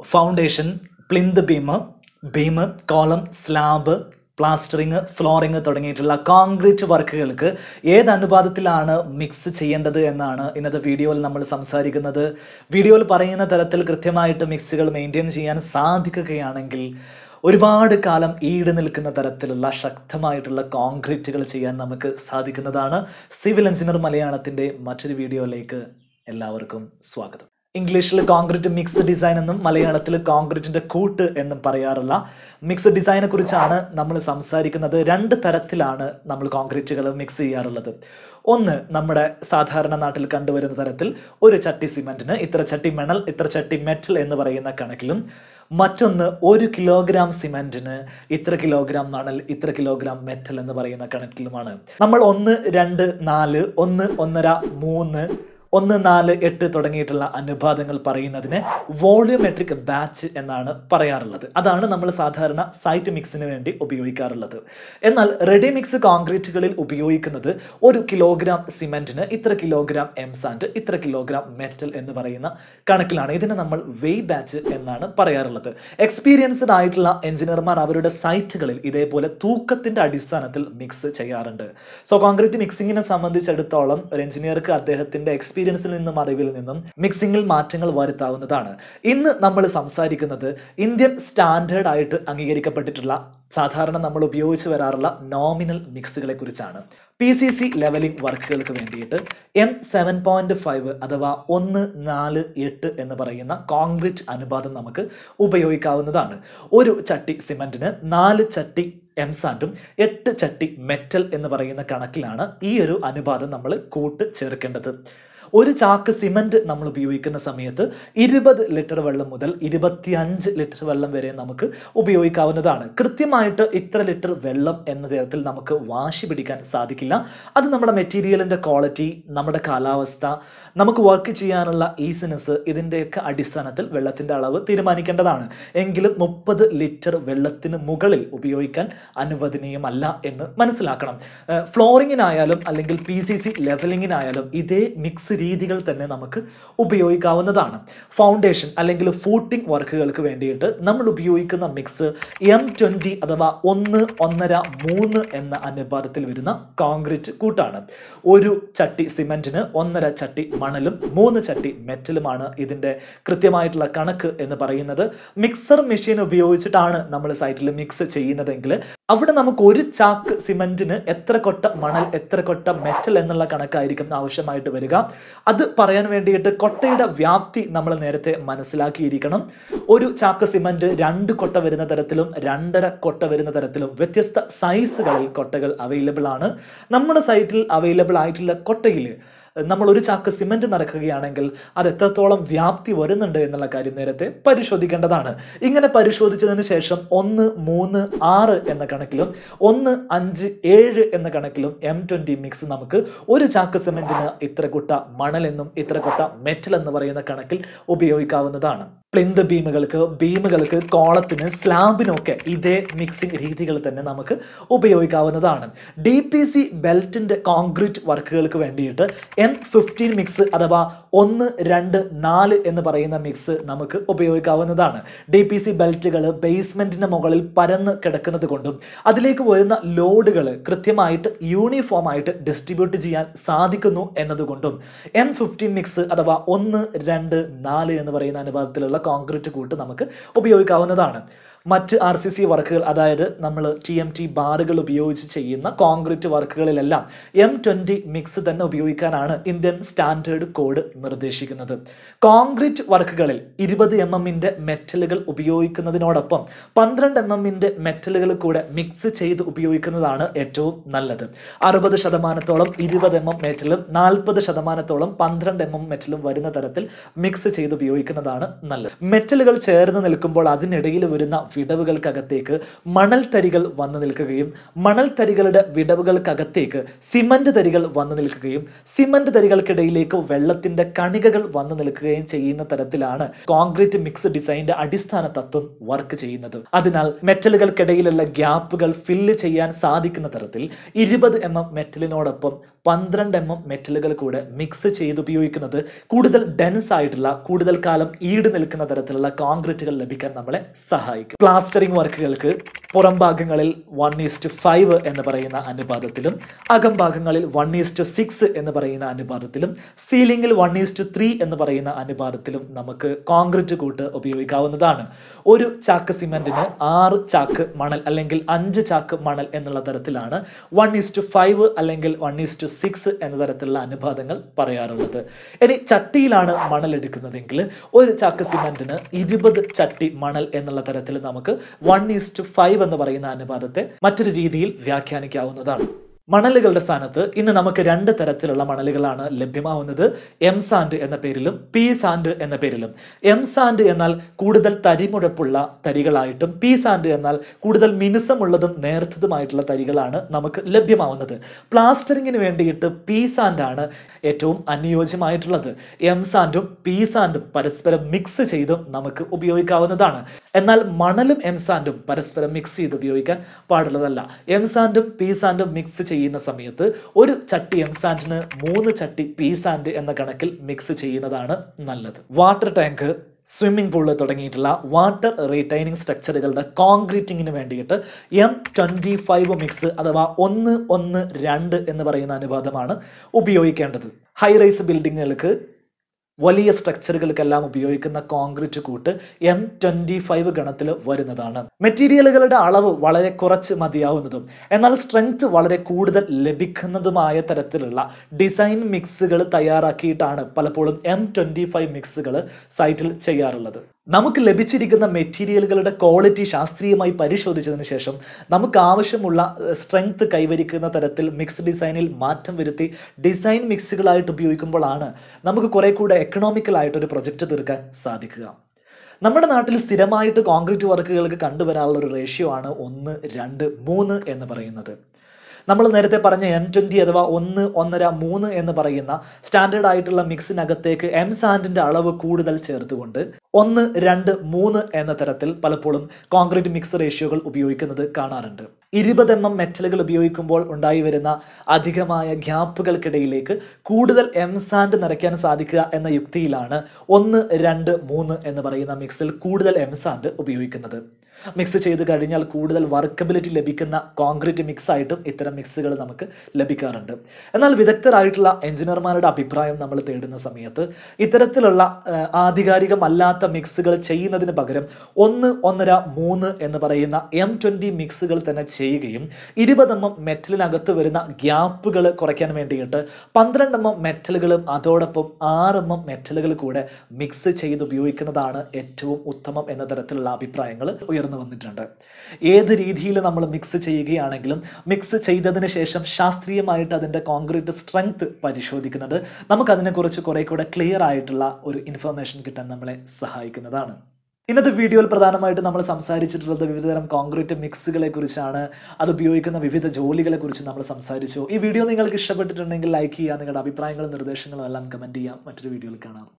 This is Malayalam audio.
foundation plinth beam beam column slab plastering flooring തുടങ്ങിയിട്ടുള്ള കോൺക്രീറ്റ് വർക്കുകൾക്ക് ഏത് അനുപാതത്തിലാണ് മിക്സ് ചെയ്യേണ്ടത് എന്നാണ് ഇന്നത്തെ വീഡിയോയിൽ നമ്മൾ സംസാരിക്കുന്നത് വീഡിയോയിൽ പറയുന്ന തരത്തിൽ കൃത്യമായിട്ട് മിക്സുകൾ മെയിൻറ്റെയിൻ ചെയ്യാൻ സാധിക്കുകയാണെങ്കിൽ ഒരുപാട് കാലം ഈട് നിൽക്കുന്ന തരത്തിലുള്ള ശക്തമായിട്ടുള്ള കോൺക്രീറ്റുകൾ ചെയ്യാൻ നമുക്ക് സാധിക്കുന്നതാണ് സിവിൽ എഞ്ചിനീയർ മലയാളത്തിൻ്റെ മറ്റൊരു വീഡിയോയിലേക്ക് എല്ലാവർക്കും സ്വാഗതം ഇംഗ്ലീഷിൽ കോൺക്രീറ്റ് മിക്സ് ഡിസൈൻ എന്നും മലയാളത്തിൽ കോൺക്രീറ്റിന്റെ കൂട്ട് എന്നും പറയാറുള്ള മിക്സ് ഡിസൈനെ കുറിച്ചാണ് നമ്മൾ സംസാരിക്കുന്നത് രണ്ട് തരത്തിലാണ് നമ്മൾ കോൺക്രീറ്റുകൾ മിക്സ് ചെയ്യാറുള്ളത് ഒന്ന് നമ്മുടെ സാധാരണ നാട്ടിൽ കണ്ടുവരുന്ന തരത്തിൽ ഒരു ചട്ടി സിമെന്റിന് ഇത്ര ചട്ടി മണൽ ഇത്ര ചട്ടി മെറ്റൽ എന്ന് പറയുന്ന കണക്കിലും മറ്റൊന്ന് ഒരു കിലോഗ്രാം സിമെന്റിന് ഇത്ര കിലോഗ്രാം മണൽ ഇത്ര കിലോഗ്രാം മെറ്റൽ എന്ന് പറയുന്ന കണക്കിലുമാണ് നമ്മൾ ഒന്ന് രണ്ട് നാല് ഒന്ന് ഒന്നര മൂന്ന് ഒന്ന് നാല് എട്ട് തുടങ്ങിയിട്ടുള്ള അനുപാതങ്ങൾ പറയുന്നതിന് വോളിയോമെട്രിക് ബാച്ച് എന്നാണ് പറയാറുള്ളത് അതാണ് നമ്മൾ സാധാരണ സൈറ്റ് മിക്സിന് വേണ്ടി ഉപയോഗിക്കാറുള്ളത് എന്നാൽ റെഡി മിക്സ് കോൺക്രീറ്റുകളിൽ ഉപയോഗിക്കുന്നത് ഒരു കിലോഗ്രാം സിമെന്റിന് ഇത്ര കിലോഗ്രാം എം സാൻഡ് ഇത്ര കിലോഗ്രാം മെറ്റൽ എന്ന് പറയുന്ന കണക്കിലാണ് ഇതിനെ നമ്മൾ വെയ് ബാച്ച് എന്നാണ് പറയാറുള്ളത് എക്സ്പീരിയൻസ്ഡ് ആയിട്ടുള്ള എഞ്ചിനീയർമാർ അവരുടെ സൈറ്റുകളിൽ ഇതേപോലെ തൂക്കത്തിന്റെ അടിസ്ഥാനത്തിൽ മിക്സ് ചെയ്യാറുണ്ട് സോ കോൺക്രീറ്റ് മിക്സിങ്ങിനെ സംബന്ധിച്ചിടത്തോളം ഒരു എഞ്ചിനീയർക്ക് അദ്ദേഹത്തിന്റെ എക്സ്പീരിയൻസിൽ നിന്നും അറിവിൽ നിന്നും മിക്സിങ്ങിൽ മാറ്റങ്ങൾ വരുത്താവുന്നതാണ് ഇന്ന് നമ്മൾ സംസാരിക്കുന്നത് ഇന്ത്യൻ സ്റ്റാൻഡേർഡ് ആയിട്ട് അംഗീകരിക്കപ്പെട്ടിട്ടുള്ള സാധാരണ നമ്മൾ ഉപയോഗിച്ച് വരാറുള്ള നോമിനൽ മിക്സുകളെ കുറിച്ചാണ് പി സി സി ലെവലിംഗ് വർക്കുകൾക്ക് വേണ്ടിയിട്ട് എം സെവൻ പോയിന്റ് ഫൈവ് അഥവാ ഒന്ന് നാല് എട്ട് എന്ന് പറയുന്ന കോൺക്രീറ്റ് അനുപാതം നമുക്ക് ഉപയോഗിക്കാവുന്നതാണ് ഒരു ചട്ടി സിമെന്റിന് നാല് ചട്ടി എം സാൻഡും എട്ട് ചട്ടി മെറ്റൽ എന്ന് പറയുന്ന കണക്കിലാണ് ഈ ഒരു അനുപാതം നമ്മൾ കൂട്ട് ചേർക്കേണ്ടത് ഒരു ചാക്ക് സിമന്റ് നമ്മൾ ഉപയോഗിക്കുന്ന സമയത്ത് ഇരുപത് ലിറ്റർ വെള്ളം മുതൽ ഇരുപത്തിയഞ്ച് ലിറ്റർ വെള്ളം വരെ നമുക്ക് ഉപയോഗിക്കാവുന്നതാണ് കൃത്യമായിട്ട് ഇത്ര ലിറ്റർ വെള്ളം എന്ന തരത്തിൽ നമുക്ക് വാശി പിടിക്കാൻ സാധിക്കില്ല അത് നമ്മുടെ മെറ്റീരിയലിൻ്റെ ക്വാളിറ്റി നമ്മുടെ കാലാവസ്ഥ നമുക്ക് വർക്ക് ചെയ്യാനുള്ള ഈസിനെസ് ഇതിൻ്റെയൊക്കെ അടിസ്ഥാനത്തിൽ വെള്ളത്തിൻ്റെ അളവ് തീരുമാനിക്കേണ്ടതാണ് എങ്കിലും മുപ്പത് ലിറ്റർ വെള്ളത്തിന് മുകളിൽ ഉപയോഗിക്കാൻ അനുവദനീയമല്ല എന്ന് മനസ്സിലാക്കണം ഫ്ലോറിങ്ങിനായാലും അല്ലെങ്കിൽ പി സി സി ലെവലിങ്ങിനായാലും ഇതേ മിക്സ് രീതികൾ തന്നെ നമുക്ക് ഉപയോഗിക്കാവുന്നതാണ് ഫൗണ്ടേഷൻ അല്ലെങ്കിൽ ഫൂട്ടിംഗ് വർക്കുകൾക്ക് വേണ്ടിയിട്ട് നമ്മൾ ഉപയോഗിക്കുന്ന മിക്സ് എം ട്വൻറ്റി അഥവാ ഒന്ന് ഒന്നര മൂന്ന് എന്ന അനുപാതത്തിൽ വരുന്ന കോൺക്രീറ്റ് കൂട്ടാണ് ഒരു ചട്ടി സിമെന്റിന് ഒന്നര ചട്ടി മണലും മൂന്ന് ചട്ടി മെറ്റലുമാണ് ഇതിൻ്റെ കൃത്യമായിട്ടുള്ള കണക്ക് എന്ന് പറയുന്നത് മിക്സർ മെഷീൻ ഉപയോഗിച്ചിട്ടാണ് നമ്മൾ സൈറ്റിൽ മിക്സ് ചെയ്യുന്നതെങ്കിൽ അവിടെ നമുക്ക് ഒരു ചാക്ക് സിമെന്റിന് എത്ര കൊട്ട മണൽ എത്ര കൊട്ട മെറ്റൽ എന്നുള്ള കണക്കായിരിക്കും ആവശ്യമായിട്ട് വരിക അത് പറയാൻ വേണ്ടിയിട്ട് കൊട്ടയുടെ വ്യാപ്തി നമ്മൾ നേരത്തെ മനസ്സിലാക്കിയിരിക്കണം ഒരു ചാക്ക് സിമന്റ് രണ്ട് കൊട്ട വരുന്ന തരത്തിലും രണ്ടര കൊട്ട വരുന്ന തരത്തിലും വ്യത്യസ്ത സൈസുകളിൽ കൊട്ടകൾ അവൈലബിൾ ആണ് നമ്മുടെ സൈറ്റിൽ അവൈലബിൾ ആയിട്ടുള്ള കൊട്ടയിൽ നമ്മൾ ഒരു ചാക്ക് സിമെന്റ് നിറക്കുകയാണെങ്കിൽ അത് എത്രത്തോളം വ്യാപ്തി വരുന്നുണ്ട് എന്നുള്ള കാര്യം നേരത്തെ പരിശോധിക്കേണ്ടതാണ് ഇങ്ങനെ പരിശോധിച്ചതിന് ശേഷം ഒന്ന് മൂന്ന് ആറ് എന്ന കണക്കിലും ഒന്ന് അഞ്ച് ഏഴ് എന്ന കണക്കിലും എം ട്വന്റി മിക്സ് നമുക്ക് ഒരു ചാക്ക് സിമെന്റിന് ഇത്ര കുട്ട മണലെന്നും ഇത്ര കുട്ട മെറ്റൽ എന്ന് പറയുന്ന കണക്കിൽ ഉപയോഗിക്കാവുന്നതാണ് പ്ലിന്ത് ബീമുകൾക്ക് ബീമുകൾക്ക് കോളത്തിന് സ്ലാബിനൊക്കെ ഇതേ മിക്സിംഗ് രീതികൾ തന്നെ നമുക്ക് ഉപയോഗിക്കാവുന്നതാണ് ഡി പി സി ബെൽറ്റിന്റെ കോൺക്രീറ്റ് വർക്കുകൾക്ക് വേണ്ടിയിട്ട് എൻ ഫിഫ്റ്റീൻ മിക്സ് അഥവാ ഒന്ന് രണ്ട് നാല് എന്ന് പറയുന്ന മിക്സ് നമുക്ക് ഉപയോഗിക്കാവുന്നതാണ് ഡി പി സി ബെൽറ്റുകൾ ബേസ്മെന്റിന്റെ മുകളിൽ പരന്ന് കിടക്കുന്നത് കൊണ്ടും അതിലേക്ക് വരുന്ന ലോഡുകൾ കൃത്യമായിട്ട് യൂണിഫോം ആയിട്ട് ഡിസ്ട്രിബ്യൂട്ട് ചെയ്യാൻ സാധിക്കുന്നു എന്നതുകൊണ്ടും എൻ ഫിഫ്റ്റീൻ മിക്സ് അഥവാ ഒന്ന് രണ്ട് നാല് എന്ന് പറയുന്ന അനുപാതത്തിലുള്ള കോൺക്രീറ്റ് കൂട്ട് നമുക്ക് ഉപയോഗിക്കാവുന്നതാണ് മറ്റ് ആർ സി സി വർക്കുകൾ അതായത് നമ്മൾ ടി എം ടി ബാറുകൾ ഉപയോഗിച്ച് ചെയ്യുന്ന കോൺക്രീറ്റ് വർക്കുകളിലെല്ലാം എം ട്വൻറ്റി മിക്സ് തന്നെ ഉപയോഗിക്കാനാണ് ഇന്ത്യൻ സ്റ്റാൻഡേർഡ് കോഡ് നിർദ്ദേശിക്കുന്നത് കോൺക്രീറ്റ് വർക്കുകളിൽ ഇരുപത് എം എമ്മിൻ്റെ മെറ്റലുകൾ ഉപയോഗിക്കുന്നതിനോടൊപ്പം പന്ത്രണ്ട് എം എമ്മിൻ്റെ മെറ്റലുകൾ കൂടെ മിക്സ് ചെയ്ത് ഉപയോഗിക്കുന്നതാണ് ഏറ്റവും നല്ലത് അറുപത് ശതമാനത്തോളം ഇരുപത് എം എം മെറ്റലും നാൽപ്പത് ശതമാനത്തോളം പന്ത്രണ്ട് എം എം മെറ്റലും വരുന്ന തരത്തിൽ മിക്സ് ചെയ്ത് ഉപയോഗിക്കുന്നതാണ് നല്ലത് മെറ്റലുകൾ ചേർന്ന് നിൽക്കുമ്പോൾ അതിനിടയിൽ വരുന്ന വിടവുകൾക്കകത്തേക്ക് മണൽ തരികൾ വന്നു നിൽക്കുകയും മണൽ തരികളുടെ വിടവുകൾക്കകത്തേക്ക് സിമന്റ് തരികൾ വന്നു നിൽക്കുകയും സിമന്റ് തരികൾക്കിടയിലേക്ക് വെള്ളത്തിന്റെ കണികകൾ വന്നു നിൽക്കുകയും ചെയ്യുന്ന തരത്തിലാണ് കോൺക്രീറ്റ് മിക്സ് ഡിസൈനിന്റെ അടിസ്ഥാന തത്വം വർക്ക് ചെയ്യുന്നത് അതിനാൽ മെറ്റലുകൾക്കിടയിലുള്ള ഗ്യാപ്പുകൾ ഫില്ല് ചെയ്യാൻ സാധിക്കുന്ന തരത്തിൽ ഇരുപത് എം എം മെറ്റലിനോടൊപ്പം പന്ത്രണ്ട് എം എം മെറ്റലുകൾ കൂടെ മിക്സ് ചെയ്ത് ഉപയോഗിക്കുന്നത് കൂടുതൽ ഡെൻസ് ആയിട്ടുള്ള കൂടുതൽ കാലം ഈട് നിൽക്കുന്ന തരത്തിലുള്ള കോൺക്രീറ്റുകൾ ലഭിക്കാൻ നമ്മളെ സഹായിക്കും പ്ലാസ്റ്ററിംഗ് വർക്കുകൾക്ക് പുറം ഭാഗങ്ങളിൽ വൺ ഈസ്റ്റ് ഫൈവ് എന്ന് പറയുന്ന അനുപാതത്തിലും അകം ഭാഗങ്ങളിൽ വൺ ഈസ്റ്റ് സിക്സ് എന്ന് പറയുന്ന അനുപാതത്തിലും സീലിംഗിൽ വൺ ഈസ്റ്റ് ത്രീ എന്ന് പറയുന്ന അനുപാതത്തിലും നമുക്ക് കോൺക്രീറ്റ് കൂട്ട് ഉപയോഗിക്കാവുന്നതാണ് ഒരു ചാക്ക് സിമെന്റിന് ആറ് ചാക്ക് മണൽ അല്ലെങ്കിൽ അഞ്ച് ചാക്ക് മണൽ എന്നുള്ള തരത്തിലാണ് വൺ ഈസ്റ്റ് ഫൈവ് അല്ലെങ്കിൽ വൺ ഈസ്റ്റ് സിക്സ് എന്ന തരത്തിലുള്ള അനുപാതങ്ങൾ പറയാറുള്ളത് ഇനി ചട്ടിയിലാണ് മണൽ എടുക്കുന്നതെങ്കിൽ ഒരു ചാക്ക് സിമെന്റിന് ഇരുപത് ചട്ടി മണൽ എന്നുള്ള തരത്തിൽ നമുക്ക് വൺ ഈസ്റ്റ് ഫൈവ് എന്ന് പറയുന്ന അനുപാതത്തെ മറ്റൊരു രീതിയിൽ വ്യാഖ്യാനിക്കാവുന്നതാണ് മണലുകളുടെ സ്ഥാനത്ത് ഇന്ന് നമുക്ക് രണ്ട് തരത്തിലുള്ള മണലുകളാണ് ലഭ്യമാവുന്നത് എം സാൻഡ് എന്ന പേരിലും പി സാൻഡ് എന്ന പേരിലും എം സാൻഡ് എന്നാൽ കൂടുതൽ തരിമുഴപ്പുള്ള തരികളായിട്ടും പി സാൻഡ് എന്നാൽ കൂടുതൽ മിനുസമുള്ളതും നേർത്തതുമായിട്ടുള്ള തരികളാണ് നമുക്ക് ലഭ്യമാവുന്നത് പ്ലാസ്റ്ററിങ്ങിന് വേണ്ടിയിട്ട് പി സാൻഡാണ് ഏറ്റവും അനുയോജ്യമായിട്ടുള്ളത് എം സാൻഡും പി സാൻഡും പരസ്പരം മിക്സ് ചെയ്തും നമുക്ക് ഉപയോഗിക്കാവുന്നതാണ് എന്നാൽ മണലും എം സാൻഡും പരസ്പരം മിക്സ് ചെയ്ത് ഉപയോഗിക്കാൻ പാടുള്ളതല്ല എം സാൻഡും പി സാൻഡും മിക്സ് ചെയ്യുന്ന സമയത്ത് ഒരു ചട്ടി എം സാൻഡിന് മൂന്ന് ചട്ടി പി സാൻഡ് എന്ന കണക്കിൽ മിക്സ് ചെയ്യുന്നതാണ് നല്ലത് വാട്ടർ ടാങ്ക് സ്വിമ്മിംഗ് പൂള് തുടങ്ങിയിട്ടുള്ള വാട്ടർ റീറ്റൈനിങ് സ്ട്രക്ചറുകളുടെ കോൺക്രീറ്റിങ്ങിന് വേണ്ടിയിട്ട് എം ട്വൻറ്റി ഫൈവ് മിക്സ് അഥവാ ഒന്ന് ഒന്ന് രണ്ട് എന്ന് പറയുന്ന അനുപാതമാണ് ഉപയോഗിക്കേണ്ടത് ഹൈ റൈസ് ബിൽഡിങ്ങുകൾക്ക് വലിയ സ്ട്രക്ചറുകൾക്കെല്ലാം ഉപയോഗിക്കുന്ന കോൺക്രീറ്റ് കൂട്ട് എം ട്വൻറ്റി ഫൈവ് ഗണത്തിൽ വരുന്നതാണ് മെറ്റീരിയലുകളുടെ അളവ് വളരെ കുറച്ച് മതിയാവുന്നതും എന്നാൽ സ്ട്രെങ്ത് വളരെ കൂടുതൽ ലഭിക്കുന്നതുമായ തരത്തിലുള്ള ഡിസൈൻ മിക്സുകൾ തയ്യാറാക്കിയിട്ടാണ് പലപ്പോഴും എം ട്വൻറ്റി ഫൈവ് മിക്സുകൾ സൈറ്റിൽ ചെയ്യാറുള്ളത് നമുക്ക് ലഭിച്ചിരിക്കുന്ന മെറ്റീരിയലുകളുടെ ക്വാളിറ്റി ശാസ്ത്രീയമായി പരിശോധിച്ചതിന് ശേഷം നമുക്ക് ആവശ്യമുള്ള സ്ട്രെങ്ത് കൈവരിക്കുന്ന തരത്തിൽ മിക്സ് ഡിസൈനിൽ മാറ്റം വരുത്തി ഡിസൈൻ മിക്സുകളായിട്ട് ഉപയോഗിക്കുമ്പോഴാണ് നമുക്ക് കുറെ കൂടെ എക്കണോമിക്കൽ ആയിട്ടൊരു പ്രൊജക്റ്റ് തീർക്കാൻ സാധിക്കുക നമ്മുടെ നാട്ടിൽ സ്ഥിരമായിട്ട് കോൺക്രീറ്റ് വർക്കുകൾക്ക് കണ്ടുവരാനുള്ള ഒരു റേഷ്യോ ആണ് ഒന്ന് രണ്ട് മൂന്ന് എന്ന് പറയുന്നത് നമ്മൾ നേരത്തെ പറഞ്ഞ എം ട്വൻറ്റി അഥവാ ഒന്ന് ഒന്നര മൂന്ന് എന്ന് പറയുന്ന സ്റ്റാൻഡേർഡ് ആയിട്ടുള്ള മിക്സിനകത്തേക്ക് എം സാൻഡിൻ്റെ അളവ് കൂടുതൽ ചേർത്തുകൊണ്ട് ഒന്ന് രണ്ട് മൂന്ന് എന്ന തരത്തിൽ പലപ്പോഴും കോൺക്രീറ്റ് മിക്സ് റേഷ്യോകൾ ഉപയോഗിക്കുന്നത് കാണാറുണ്ട് ഇരുപത് എം എം മെറ്റലുകൾ ഉപയോഗിക്കുമ്പോൾ ഉണ്ടായി വരുന്ന അധികമായ ഗ്യാപ്പുകൾക്കിടയിലേക്ക് കൂടുതൽ എം സാൻഡ് നിറയ്ക്കാൻ സാധിക്കുക എന്ന യുക്തിയിലാണ് ഒന്ന് രണ്ട് മൂന്ന് എന്ന് പറയുന്ന മിക്സിൽ കൂടുതൽ എം സാൻഡ് ഉപയോഗിക്കുന്നത് മിക്സ് ചെയ്ത് കഴിഞ്ഞാൽ കൂടുതൽ വർക്കബിലിറ്റി ലഭിക്കുന്ന കോൺക്രീറ്റ് മിക്സ് ആയിട്ടും ഇത്തരം മിക്സുകൾ നമുക്ക് ലഭിക്കാറുണ്ട് എന്നാൽ വിദഗ്ധരായിട്ടുള്ള എഞ്ചിനീയർമാരുടെ അഭിപ്രായം നമ്മൾ തേടുന്ന സമയത്ത് ഇത്തരത്തിലുള്ള ആ, ആധികാരികമല്ലാത്ത മിക്സുകൾ ചെയ്യുന്നതിന് പകരം ഒന്ന് ഒന്നര മൂന്ന് എന്ന് പറയുന്ന എം ട്വൻറ്റി മിക്സുകൾ തന്നെ ചെയ്യുകയും ഇരുപത് എം എം മെറ്റലിനകത്ത് വരുന്ന ഗ്യാപ്പുകൾ കുറയ്ക്കാൻ വേണ്ടിയിട്ട് പന്ത്രണ്ട് എം എം മെറ്റലുകളും അതോടൊപ്പം ആറ് എം എം മെറ്റലുകൾ കൂടെ മിക്സ് ചെയ്ത് ഉപയോഗിക്കുന്നതാണ് ഏറ്റവും ഉത്തമം എന്ന തരത്തിലുള്ള അഭിപ്രായങ്ങൾ ഉയർന്നു വന്നിട്ടുണ്ട് ഏത് രീതിയിൽ നമ്മൾ മിക്സ് ചെയ്യുകയാണെങ്കിലും മിക്സ് ചെയ്തതിന് ശേഷം ശാസ്ത്രീയമായിട്ട് അതിൻ്റെ കോൺക്രീറ്റ് സ്ട്രെങ്ത് പരിശോധിക്കുന്നത് നമുക്കതിനെക്കുറിച്ച് കുറെ കൂടെ ക്ലിയർ ആയിട്ടുള്ള ഒരു ഇൻഫർമേഷൻ കിട്ടാൻ നമ്മളെ സഹായിക്കുന്നതാണ് ഇന്നത്തെ വീഡിയോയിൽ പ്രധാനമായിട്ട് നമ്മൾ സംസാരിച്ചിട്ടുള്ളത് വിവിധതരം കോൺക്രീറ്റ് മിക്സുകളെ കുറിച്ചാണ് അത് ഉപയോഗിക്കുന്ന വിവിധ ജോലികളെ കുറിച്ച് നമ്മൾ സംസാരിച്ചു ഈ വീഡിയോ നിങ്ങൾക്ക് ഇഷ്ടപ്പെട്ടിട്ടുണ്ടെങ്കിൽ ലൈക്ക് ചെയ്യുക നിങ്ങളുടെ അഭിപ്രായങ്ങളും നിർദ്ദേശങ്ങളും എല്ലാം കമൻറ്റ് ചെയ്യാം മറ്റൊരു വീഡിയോയിൽ കാണാം